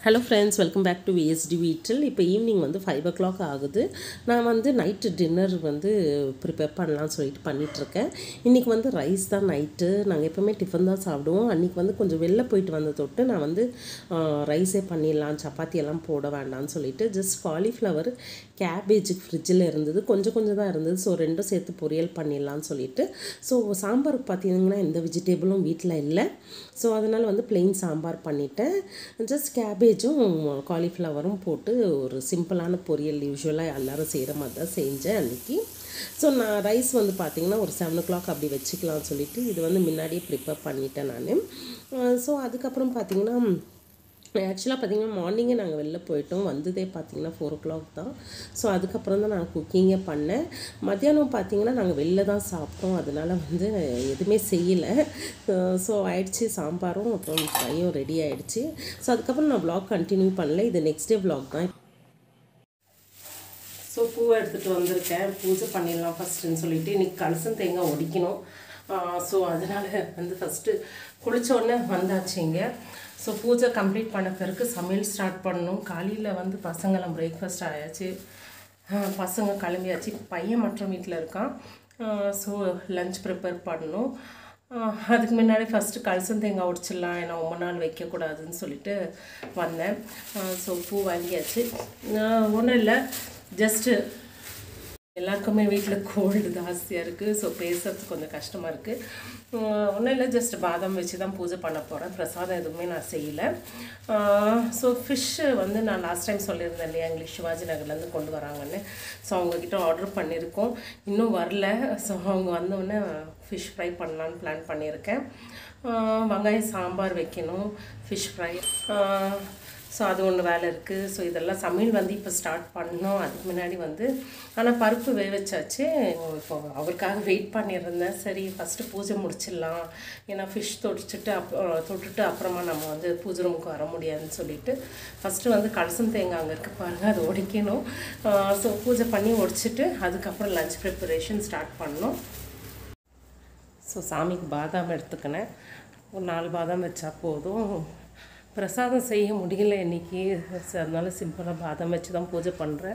Hello friends welcome back to VST வீட்டில் இப்போ evening வந்து ஃபைவ் ஓ கிளாக் ஆகுது நான் வந்து நைட்டு டின்னர் வந்து ப்ரிப்பேர் பண்ணலாம்னு சொல்லிட்டு பண்ணிகிட்ருக்கேன் இன்றைக்கி வந்து ரைஸ் தான் நைட்டு நாங்கள் எப்போவுமே டிஃபன் தான் சாப்பிடுவோம் அன்றைக்கி வந்து கொஞ்சம் வெளில போயிட்டு வந்த தொட்டு நான் வந்து ரைஸே பண்ணிடலாம் சப்பாத்தி எல்லாம் போட வேண்டாம்னு சொல்லிட்டு ஜஸ்ட் காலிஃப்ளவர் கேபேஜ் ஃப்ரிட்ஜில் இருந்தது கொஞ்சம் கொஞ்சம் தான் இருந்தது ஸோ ரெண்டும் சேர்த்து பொரியல் பண்ணிடலாம்னு சொல்லிட்டு ஸோ சாம்பாருக்கு பார்த்தீங்கன்னா எந்த வெஜிடேபிளும் வீட்டில் இல்லை ஸோ அதனால் வந்து plain சாம்பார் பண்ணிட்டேன் ஜஸ்ட் கேபேஜும் காலிஃப்ளவரும் போட்டு ஒரு சிம்பிளான பொரியல் யூஸ்வலாக எல்லாரும் செய்கிற மாதிரி தான் செஞ்சேன் அன்றைக்கி ஸோ நான் ரைஸ் வந்து பார்த்திங்கன்னா ஒரு செவன் ஓ கிளாக் அப்படி வச்சுக்கலாம்னு சொல்லிட்டு இது வந்து முன்னாடியே ப்ரிப்பேர் பண்ணிட்டேன் நான் ஸோ அதுக்கப்புறம் பார்த்திங்கன்னா ஆக்சுவலாக பார்த்தீங்கன்னா மார்னிங்கே நாங்கள் வெளில போயிட்டோம் வந்ததே பார்த்தீங்கன்னா ஃபோர் ஓ கிளாக் தான் ஸோ அதுக்கப்புறம் தான் நான் குக்கிங்கே பண்ணேன் மத்தியானம் பார்த்தீங்கன்னா நாங்கள் வெளில தான் சாப்பிட்டோம் அதனால வந்து எதுவுமே செய்யலை ஸோ ஆயிடுச்சு சாம்பாரும் அப்புறம் ஃப்ரையும் ரெடி ஆயிடுச்சு ஸோ அதுக்கப்புறம் நான் vlog கண்டினியூ பண்ணல இது நெக்ஸ்ட் டே vlog தான் ஸோ பூவை எடுத்துகிட்டு வந்திருக்கேன் பூஜை பண்ணிடலாம் ஃபஸ்ட்டுன்னு சொல்லிட்டு இன்றைக்கி கலசம் தேங்காய் ஒடிக்கணும் ஸோ அதனால் வந்து ஃபஸ்ட்டு குளிச்ச உடனே வந்தாச்சுங்க ஸோ பூஜை கம்ப்ளீட் பண்ண பிறகு சமையல் ஸ்டார்ட் பண்ணணும் காலையில் வந்து பசங்களாம் பிரேக்ஃபாஸ்ட் ஆயாச்சு ஆஹ் பசங்க கிளம்பியாச்சு பையன் மற்றும் வீட்டில் இருக்கான் ஸோ லஞ்ச் ப்ரிப்பேர் பண்ணணும் ஆஹ் அதுக்கு முன்னாடி ஃபஸ்ட்டு கலசம் தேங்காய் உடைச்சிடலாம் ஏன்னா ரொம்ப நாள் வைக்கக்கூடாதுன்னு சொல்லிட்டு வந்தேன் ஸோ பூ வாங்கியாச்சு ஒன்றும் இல்லை ஜஸ்ட்டு எல்லாருக்குமே வீட்டில் கோல்டு ஜாஸ்தியாக இருக்குது ஸோ பேசுறது கொஞ்சம் கஷ்டமாக இருக்குது ஒன்றும் இல்லை ஜஸ்ட் பாதாம் வச்சு தான் பூஜை பண்ண போகிறேன் பிரசாதம் எதுவுமே நான் செய்யலை ஸோ ஃபிஷ்ஷு வந்து நான் லாஸ்ட் டைம் சொல்லியிருந்தேன் இல்லையா எங்களுக்கு சிவாஜி நகர்லேருந்து கொண்டு வராங்கன்னு ஸோ அவங்கக்கிட்ட ஆர்டர் பண்ணியிருக்கோம் இன்னும் வரல ஸோ அவங்க வந்தோடனே ஃபிஷ் ஃப்ரை பண்ணலான்னு பிளான் பண்ணியிருக்கேன் ஆஹ் வெங்காயம் சாம்பார் வைக்கணும் ஃபிஷ் ஃப்ரை ஸோ அது ஒன்று வேலை இருக்குது ஸோ இதெல்லாம் சமையல் வந்து இப்போ ஸ்டார்ட் பண்ணோம் அதுக்கு முன்னாடி வந்து ஆனால் பருப்பு வேக வச்சாச்சு இப்போ அவருக்காக வெயிட் பண்ணியிருந்தேன் சரி ஃபஸ்ட்டு பூஜை முடிச்சிடலாம் ஏன்னா ஃபிஷ் தொடிச்சிட்டு அப் தொட்டுட்டு அப்புறமா நம்ம வந்து பூஜை ரூமுக்கு வர முடியாதுன்னு சொல்லிட்டு ஃபஸ்ட்டு வந்து கலசம் தேங்காய் அங்கே இருக்குது பாருங்கள் அது உடைக்கணும் ஸோ பூஜை பண்ணி உடைச்சிட்டு அதுக்கப்புறம் லஞ்ச் ப்ரிப்பரேஷன் ஸ்டார்ட் பண்ணோம் ஸோ சாமிக்கு பாதாம் எடுத்துக்கினேன் ஒரு நாலு பாதாம் வச்சா போதும் பிரசாதம் செய்ய முடியல இன்னைக்கு சரி, அதனால சிம்பிளாக பாதாம் வச்சு தான் பூஜை பண்ணுறேன்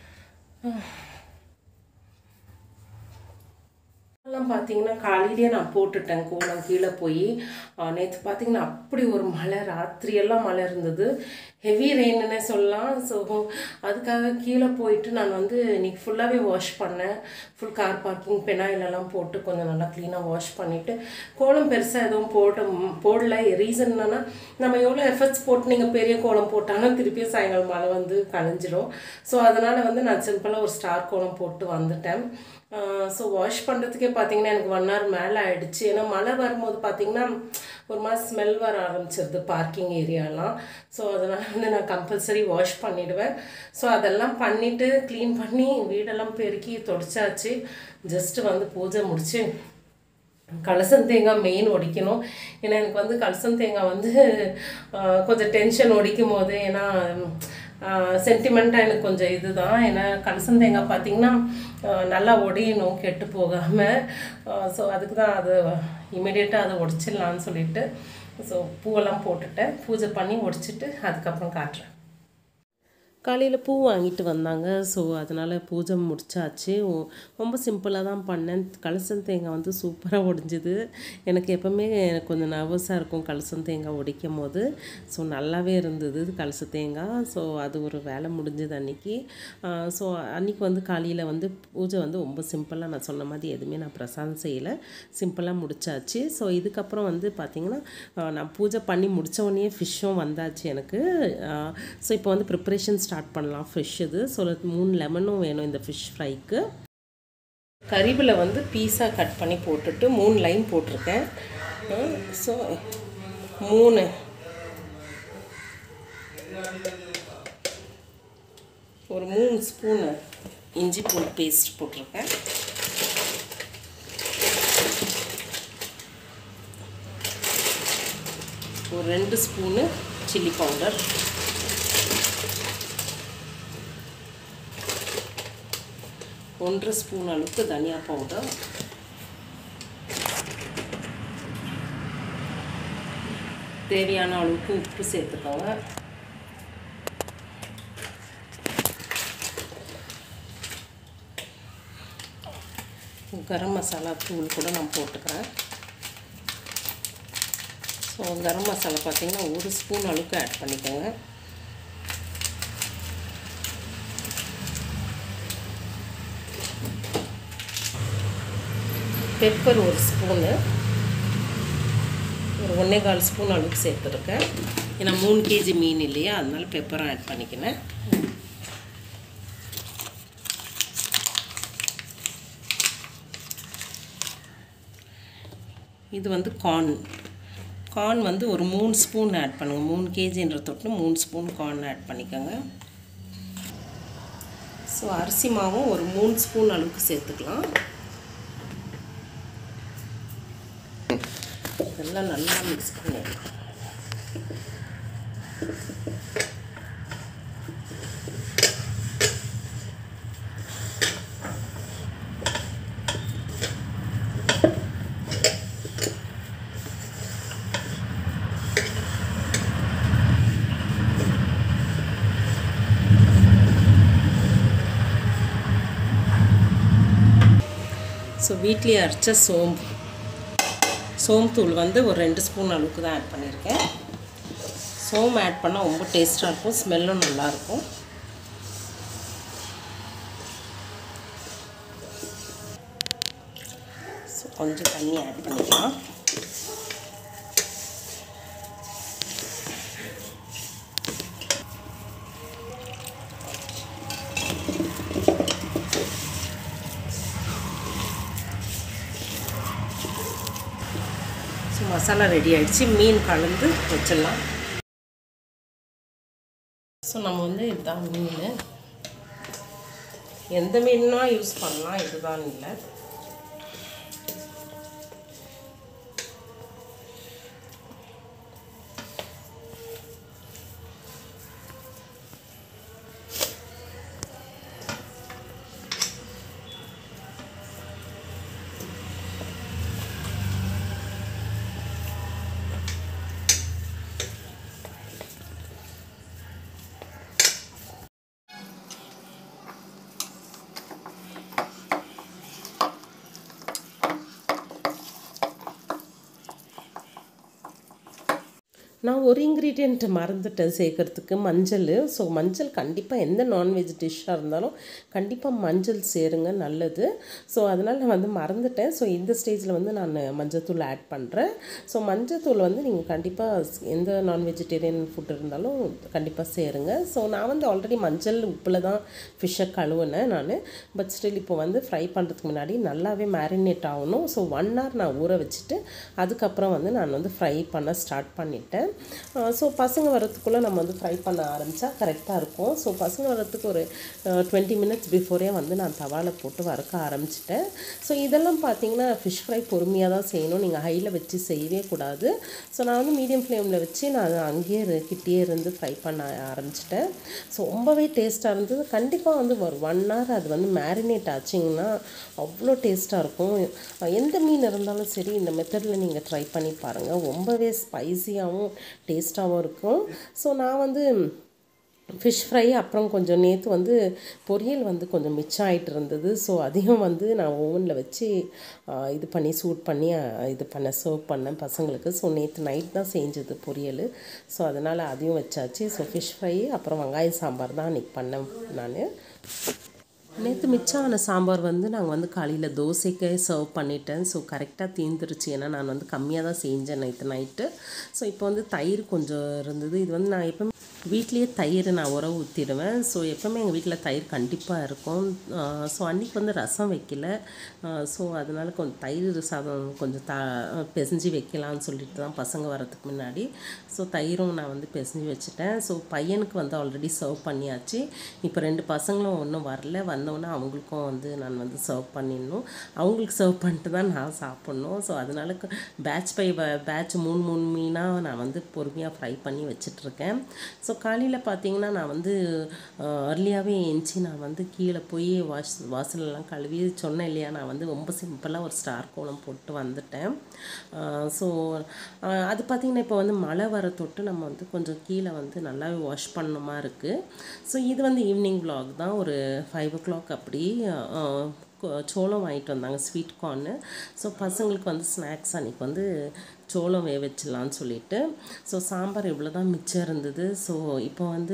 எல்லாம் பார்த்தீங்கன்னா காலையிலேயே நான் போட்டுட்டேன் கோலம் கீழே போய் நேற்று பார்த்தீங்கன்னா அப்படி ஒரு மழை ராத்திரியெல்லாம் மழை இருந்தது ஹெவி ரெயின்னு சொல்லலாம் ஸோ அதுக்காக கீழே போயிட்டு நான் வந்து இன்னைக்கு ஃபுல்லாகவே வாஷ் பண்ணேன் ஃபுல் கார் பார்க்கிங் பெனாயிலெல்லாம் போட்டு கொஞ்சம் நல்லா க்ளீனாக வாஷ் பண்ணிவிட்டு கோலம் பெருசாக எதுவும் போட போடல ரீசன் என்னன்னா நம்ம எவ்வளோ எஃபர்ட்ஸ் போட்டு நீங்கள் பெரிய கோலம் போட்டாலும் திருப்பியும் சாயங்காலம் மழை வந்து கலைஞ்சிரும் ஸோ அதனால் வந்து நான் சிம்பிளாக ஒரு ஸ்டார் கோலம் போட்டு வந்துட்டேன் ஸோ வாஷ் பண்ணுறதுக்கே பார்த்தீங்கன்னா எனக்கு ஒன் ஹவர் மேலே ஆயிடுச்சு ஏன்னா மழை வரும்போது பார்த்தீங்கன்னா ஒரு மாதிரி ஸ்மெல் வர ஆரம்பிச்சிருது பார்க்கிங் ஏரியாலாம் ஸோ அதனால் வந்து நான் கம்பல்சரி வாஷ் பண்ணிடுவேன் ஸோ அதெல்லாம் பண்ணிவிட்டு க்ளீன் பண்ணி வீடெல்லாம் பெருக்கி தொடச்சாச்சு ஜஸ்ட்டு வந்து பூஜை முடிச்சு கலசம் தேங்காய் மெயின் ஒடிக்கணும் ஏன்னா எனக்கு வந்து கலசம் தேங்காய் வந்து ஆஹ், கொஞ்சம் டென்ஷன் ஒடிக்கும் போது ஏன்னா சென்டிமெண்ட்டாக எனக்கு கொஞ்சம் இதுதான் ஏன்னா கலசம் தேங்காய் பார்த்தீங்கன்னா ஆஹ், நல்லா ஒடியணும் கெட்டு போகாமல் ஸோ அதுக்கு தான் அது இமிடியேட்டாக அதை உடச்சிடலான்னு சொல்லிட்டு ஸோ பூவெல்லாம் போட்டுட்டேன் பூஜை பண்ணி உடச்சிட்டு அதுக்கப்புறம் காட்டுறேன் காலையில் பூ வாங்கிட்டு வந்தாங்க ஸோ அதனால் பூஜை முடிச்சாச்சு ஒ- ரொம்ப சிம்பிளாக தான் பண்ணேன் கலசம் தேங்காய் வந்து சூப்பராக ஒடிஞ்சுது எனக்கு எப்போவுமே எனக்கு கொஞ்சம் நர்வஸாக இருக்கும் கலசம் தேங்காய் உடைக்கும் போது ஸோ நல்லாவே இருந்தது கலச தேங்காய் ஸோ அது ஒரு வேலை முடிஞ்சது அன்றைக்கி ஸோ அன்றைக்கி வந்து காலையில் வந்து பூஜை வந்து ரொம்ப சிம்பிளாக நான் சொன்ன மாதிரி எதுவுமே நான் பிரசாதம் செய்யலை சிம்பிளாக முடிச்சாச்சு ஸோ இதுக்கப்புறம் வந்து பார்த்திங்கன்னா ஆஹ், நான் பூஜை பண்ணி முடிச்ச உடனே ஃபிஷ்ஷும் வந்தாச்சு எனக்கு ஸோ இப்போ வந்து ப்ரிப்பரேஷன் ஸ்டார்ட் பண்ணலாம் ஃபிஷ் இது ஸோ மூணு லெமனும் வேணும் இந்த ஃபிஷ் ஃப்ரைக்கு கறிவில் வந்து பீஸாக கட் பண்ணி போட்டுட்டு மூணு லைன் போட்டிருக்கேன் ஸோ மூணு ஒரு மூணு ஸ்பூனு இஞ்சி பூண்டு பேஸ்ட் போட்டிருக்கேன் ஒரு ரெண்டு ஸ்பூனு சில்லி பவுடர் ஒன்றரை ஸ்பூன் அளவுக்கு தனியா பவுடர் தேவையான அளவுக்கு உப்பு சேர்த்துக்கோங்க கரம் மசாலா தூள் கூட நான் போட்டுக்கிறேன் ஸோ கரம் மசாலா பார்த்தீங்கன்னா ஒரு ஸ்பூன் அளவுக்கு ஆட் பண்ணிக்கோங்க பெப்பர் ஒரு ஸ்பூனு ஒரு ஒன்றே கால் ஸ்பூன் அளவுக்கு சேர்த்துருக்கேன் ஏன்னா மூணு கேஜி மீன் இல்லையா அதனால பெப்பரும் ஆட் பண்ணிக்கினேன் இது வந்து கார்ன் கார்ன் வந்து ஒரு மூணு ஸ்பூன் ஆட் பண்ணுங்கள் மூணு கேஜின்ற தொட்டு மூணு ஸ்பூன் கார்ன் ஆட் பண்ணிக்கோங்க ஸோ அரிசி மாவும் ஒரு மூணு ஸ்பூன் அளவுக்கு சேர்த்துக்கலாம் இதெல்லாம் நல்லா மிக்ஸ் பண்ணிடலாம் ஸோ வீட்லேயே அரைச்ச சோம்பு சோம்புத்தூள் வந்து ஒரு ரெண்டு ஸ்பூன் அளவுக்கு தான் ஆட் பண்ணியிருக்கேன் சோம்பு ஆட் பண்ணால் ரொம்ப டேஸ்ட்டாக இருக்கும் ஸ்மெல்லும் நல்லாயிருக்கும் ஸோ கொஞ்சம் தண்ணி ஆட் பண்ணிக்கலாம் ஸோ மசாலா ரெடி ஆகிடுச்சு மீன் கலந்து வச்சிடலாம் ஸோ நம்ம வந்து இதுதான் மீன் எந்த மீன்னா யூஸ் பண்ணலாம் இதுதான் இல்லை நான் ஒரு இன்க்ரீடியண்ட் மறந்துட்டேன் சேர்க்கறதுக்கு மஞ்சள் ஸோ மஞ்சள் கண்டிப்பாக எந்த நான்வெஜ் டிஷ்ஷாக இருந்தாலும் கண்டிப்பாக மஞ்சள் சேருங்க நல்லது ஸோ அதனால் நான் வந்து மறந்துட்டேன் ஸோ இந்த ஸ்டேஜில் வந்து நான் மஞ்சத்தூள் ஆட் பண்ணுறேன் ஸோ மஞ்சத்தூள் வந்து நீங்கள் கண்டிப்பாக எந்த நான் வெஜிடேரியன் ஃபுட் இருந்தாலும் கண்டிப்பாக சேருங்க ஸோ நான் வந்து ஆல்ரெடி மஞ்சள் உப்பில் தான் ஃபிஷ்ஷை கழுவுனேன் நான் பட் ஸ்டில் இப்போ வந்து ஃப்ரை பண்ணுறதுக்கு முன்னாடி நல்லாவே மேரினேட் ஆகணும் ஸோ ஒன் ஹவர் நான் ஊற வச்சுட்டு அதுக்கப்புறம் வந்து நான் வந்து ஃப்ரை பண்ண ஸ்டார்ட் பண்ணிட்டேன் ஸோ பசங்க வரத்துக்குள்ளே நம்ம வந்து ஃப்ரை பண்ண ஆரம்பித்தா கரெக்டாக இருக்கும் ஸோ பசங்க வரத்துக்கு ஒரு டுவெண்ட்டி மினிட்ஸ் பிஃபோரே வந்து நான் தவாவில் போட்டு வறுக்க ஆரம்பிச்சிட்டேன் ஸோ இதெல்லாம் பார்த்தீங்கன்னா ஃபிஷ் ஃப்ரை பொறுமையாக தான் செய்யணும் நீங்கள் ஹையில் வச்சு செய்யவே கூடாது ஸோ நான் வந்து மீடியம் ஃப்ளேமில் வச்சு நான் அங்கேயே இரு- கிட்டேயே இருந்து ஃப்ரை பண்ண ஆரம்பிச்சிட்டேன் ஸோ ரொம்பவே டேஸ்ட்டாக இருந்தது கண்டிப்பாக வந்து ஒரு ஒன் ஹவர் அது வந்து மேரினேட் ஆச்சிங்கன்னா அவ்வளோ டேஸ்ட்டாக இருக்கும் எந்த மீன் இருந்தாலும் சரி இந்த மெத்தடில் நீங்கள் ட்ரை பண்ணி பாருங்கள் ரொம்பவே ஸ்பைசியாகவும் டேஸ்ட்டாகவும் இருக்கும் ஸோ நான் வந்து ஃபிஷ் ஃப்ரை அப்புறம் கொஞ்சம் நேற்று வந்து பொரியல் வந்து கொஞ்சம் மிச்சம் ஆகிட்டு இருந்தது ஸோ அதையும் வந்து நான் ஓவனில் வச்சு ஆ, இது பண்ணி சூட் பண்ணி ஆ, இது பண்ண சர்வ் பண்ணேன் பசங்களுக்கு ஸோ நேற்று நைட் தான் செஞ்சது பொரியல் ஸோ அதனால் அதையும் வச்சாச்சு ஸோ ஃபிஷ் ஃப்ரை அப்புறம் வெங்காய சாம்பார் தான் அன்றைக்கி பண்ணேன் நான் நேற்று மிச்சமான சாம்பார் வந்து நாங்கள் வந்து காலையில் தோசைக்கே சர்வ் பண்ணிட்டேன் ஸோ கரெக்டாக தீர்ந்துருச்சு ஏன்னா நான் வந்து கம்மியாக தான் செஞ்சேன் நேற்று நைட்டு ஸோ இப்போ வந்து தயிர் கொஞ்சம் இருந்தது இது வந்து நான் எப்பவுமே வீட்லேயே தயிர் நான் உரம் ஊற்றிடுவேன் ஸோ எப்பவுமே எங்கள் வீட்டில் தயிர் கண்டிப்பாக இருக்கும் ஸோ அன்றைக்கி வந்து ரசம் வைக்கல ஸோ அதனால் கொஞ்சம் தயிர் சாதம் கொஞ்சம் த பிசைஞ்சு வைக்கலாம்னு சொல்லிட்டு தான் பசங்க வரதுக்கு முன்னாடி ஸோ தயிரும் நான் வந்து பிசைஞ்சு வச்சுட்டேன் ஸோ பையனுக்கு வந்து ஆல்ரெடி சர்வ் பண்ணியாச்சு இப்போ ரெண்டு பசங்களும் ஒன்றும் வரல வந்தோன்னே அவங்களுக்கும் வந்து நான் வந்து சர்வ் பண்ணிடணும் அவங்களுக்கு சர்வ் பண்ணிட்டு தான் நான் சாப்பிட்ணும் ஸோ அதனால பேட்ச் பை பேட்ச் மூணு மூணு மீனாக நான் வந்து பொறுமையாக ஃப்ரை பண்ணி வச்சிட்ருக்கேன் ஸோ காலையில் பார்த்தீங்கன்னா நான் வந்து அர்லியாகவே எஞ்சி நான் வந்து கீழே போய் வாஷ் வாசலெல்லாம் கழுவி சொன்னேன் இல்லையா நான் வந்து ரொம்ப சிம்பிளாக ஒரு ஸ்டார் கோலம் போட்டு வந்துட்டேன் ஸோ அது பார்த்திங்கன்னா இப்போ வந்து மழை வர தொட்டு நம்ம வந்து கொஞ்சம் கீழே வந்து நல்லாவே வாஷ் பண்ணணுமா இருக்குது ஸோ இது வந்து ஈவினிங் vlog தான் ஒரு ஃபைவ் ஓ கிளாக் அப்படி கொ- சோளம் வாங்கிட்டு வந்தாங்க ஸ்வீட் கார்னு ஸோ பசங்களுக்கு வந்து ஸ்நாக்ஸ் அன்றைக்கி வந்து சோளம் வேக வச்சிடலான்னு சொல்லிட்டு ஸோ சாம்பார் இவ்வளோ தான் மிச்சம் இருந்தது ஸோ இப்போ வந்து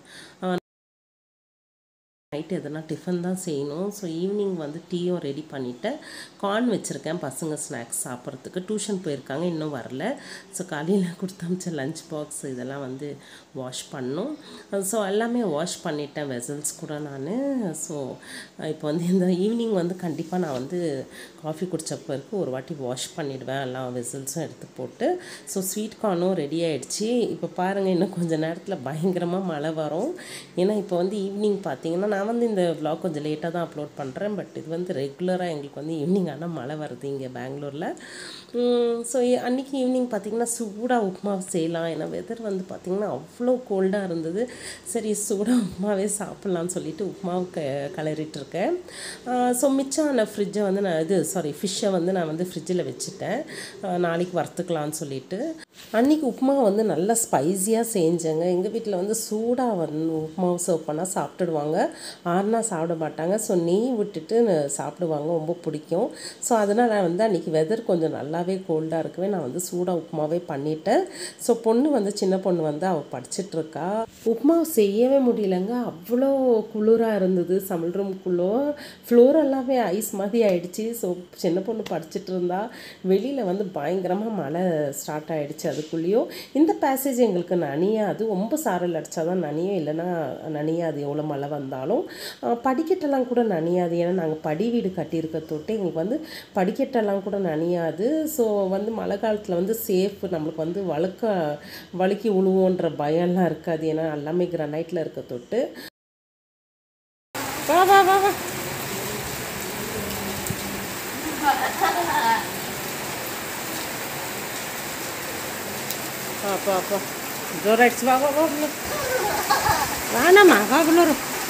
நைட்டு எதனா டிஃபன் தான் செய்யணும் ஸோ ஈவினிங் வந்து டீயும் ரெடி பண்ணிவிட்டேன் கார்ன் வச்சுருக்கேன் பசங்க ஸ்நாக்ஸ் சாப்பிட்றதுக்கு டியூஷன் போயிருக்காங்க இன்னும் வரல ஸோ காலையில் கொடுத்து அமிச்ச லஞ்ச் பாக்ஸ் இதெல்லாம் வந்து வாஷ் பண்ணணும் ஸோ எல்லாமே வாஷ் பண்ணிட்டேன் வெசல்ஸ் கூட நான் ஸோ இப்போ வந்து இந்த ஈவினிங் வந்து கண்டிப்பாக நான் வந்து காஃபி குடிச்ச பிறகு ஒரு வாட்டி வாஷ் பண்ணிடுவேன் எல்லா வெசல்ஸும் எடுத்து போட்டு ஸோ ஸ்வீட் கார்னும் ரெடி ஆயிடுச்சு இப்போ பாருங்கள் இன்னும் கொஞ்சம் நேரத்தில் பயங்கரமாக மழை வரும் ஏன்னா இப்போ வந்து ஈவினிங் பார்த்தீங்கன்னா நான் வந்து இந்த vlog கொஞ்சம் லேட்டாக தான் அப்லோட் பண்ணுறேன் பட் இது வந்து ரெகுலராக எங்களுக்கு வந்து ஈவினிங் ஆனால் மழை வருது இங்கே பெங்களூரில் ஸோ அன்றைக்கி ஈவினிங் பார்த்தீங்கன்னா சூடாக உப்புமா செய்யலாம் ஏன்னா வெதர் வந்து பார்த்திங்கன்னா அவ்வளோ கோல்டாக இருந்தது சரி சூடாக உப்புமாவே சாப்பிட்லான்னு சொல்லிட்டு உப்புமாவை க கலரிட்டு இருக்கேன் ஸோ மிச்சம் ஃப்ரிட்ஜை வந்து நான் இது சாரி ஃபிஷ்ஷை வந்து நான் வந்து ஃப்ரிட்ஜில் வச்சுட்டேன் ஆஹ் நாளைக்கு வறுத்துக்கலான்னு சொல்லிட்டு அன்றைக்கி உப்புமா வந்து நல்லா ஸ்பைஸியாக செஞ்சேங்க எங்கள் வீட்டில் வந்து சூடாக வந்து உப்புமாவை சர்வ் பண்ணால் சாப்பிட்டுடுவாங்க ஆறுனா சாப்பிட மாட்டாங்க ஸோ நெய் விட்டுட்டு ந- சாப்பிடுவாங்க ரொம்ப பிடிக்கும் ஸோ அதனால் நான் வந்து அன்றைக்கி வெதர் கொஞ்சம் நல்லாவே கோல்டாக இருக்கவே நான் வந்து சூடாக உப்புமாவே பண்ணிட்டேன் ஸோ பொண்ணு வந்து சின்ன பொண்ணு வந்து அவள் படிச்சிட்டு இருக்கா உப்புமா செய்யவே முடியலங்க அவ்வளோ குளிராக இருந்தது சமையல் ரூம்குள்ளே ஃப்ளோர் எல்லாமே ஐஸ் மாதிரி ஆயிடுச்சு ஸோ சின்ன பொண்ணு படிச்சிட்டு இருந்தா வெளியில் வந்து பயங்கரமாக மழை ஸ்டார்ட் ஆயிடுச்சு அதுக்குள்ளேயும் இந்த பேசேஜ் எங்களுக்கு நனியாது ரொம்ப சாரல் அடித்தா தான் நனியும் இல்லைன்னா நனியாது எவ்வளோ மழை வந்தாலும் அஹ் படிக்கட்டெல்லாம் கூட நனியாது ஏன்னா நாங்கள் படி வீடு கட்டியிருக்க தொட்டு எங்களுக்கு வந்து படிக்கட்டெல்லாம் கூட நனியாது ஸோ வந்து மழை காலத்தில் வந்து சேஃப் நம்மளுக்கு வந்து வழுக்க வழுக்கி உழுவோன்ற பயம்லாம் இருக்காது ஏன்னா எல்லாமே கிரனைட்டில் இருக்க தொட்டு வா வா வா வா அப்பா அப்பா ஜோராயிடுச்சு வா வா வா உள்ள. வேணாம்மா வா உள்ள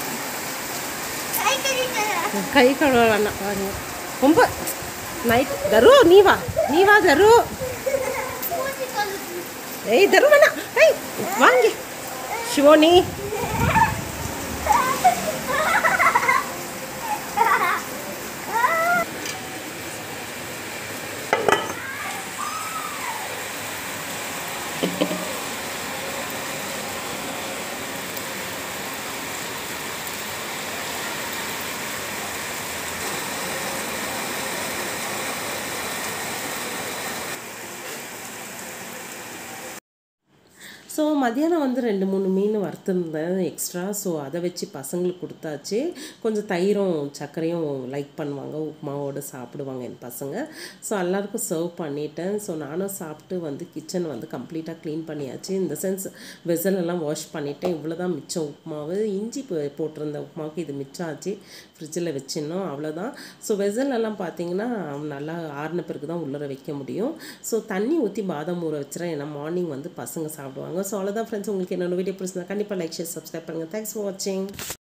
கை கழுவ வேணாம் வாங்க ரொம்ப நைட் தரு நீ வா நீ வா தரு ஏய் தரு வேணாம் ஏய் வாங்கி சிவோனி ஸோ மதியானம் வந்து ரெண்டு மூணு மீன் வறுத்துருந்தேன் எக்ஸ்ட்ரா ஸோ அதை வச்சு பசங்களுக்கு கொடுத்தாச்சு கொஞ்சம் தயிரும் சர்க்கரையும் லைக் பண்ணுவாங்க உப்புமாவோடு சாப்பிடுவாங்க என் பசங்க ஸோ எல்லாருக்கும் சர்வ் பண்ணிட்டேன் ஸோ நானும் சாப்பிட்டு வந்து கிச்சன் வந்து கம்ப்ளீட்டாக க்ளீன் பண்ணியாச்சு இந்த சென்ஸ் வெசல் எல்லாம் வாஷ் பண்ணிட்டேன் இவ்வளோ தான் மிச்சம் உப்புமாவு இஞ்சி போ- போட்டிருந்த உப்புமாவுக்கு இது மிச்சம் ஆச்சு ஃப்ரிட்ஜில் வச்சிடணும் அவ்வளோதான் ஸோ வெசல் எல்லாம் பார்த்தீங்கன்னா நல்லா ஆறின பிறகு தான் உள்ளர வைக்க முடியும் ஸோ தண்ணி ஊற்றி பாதாம் ஊற வச்சுறேன் ஏன்னா மார்னிங் வந்து பசங்க சாப்பிடுவாங்க ஸோ அவ்வளோதான் ஃப்ரெண்ட்ஸ் உங்களுக்கு என்னோட வீடியோ பிடிச்சிருந்தா கண்டிப்பாக லைக் ஷேர் சப்ஸ்கிரைப் பண்ணுங்கள் தேங்க்ஸ் ஃபார் வாட்சிங்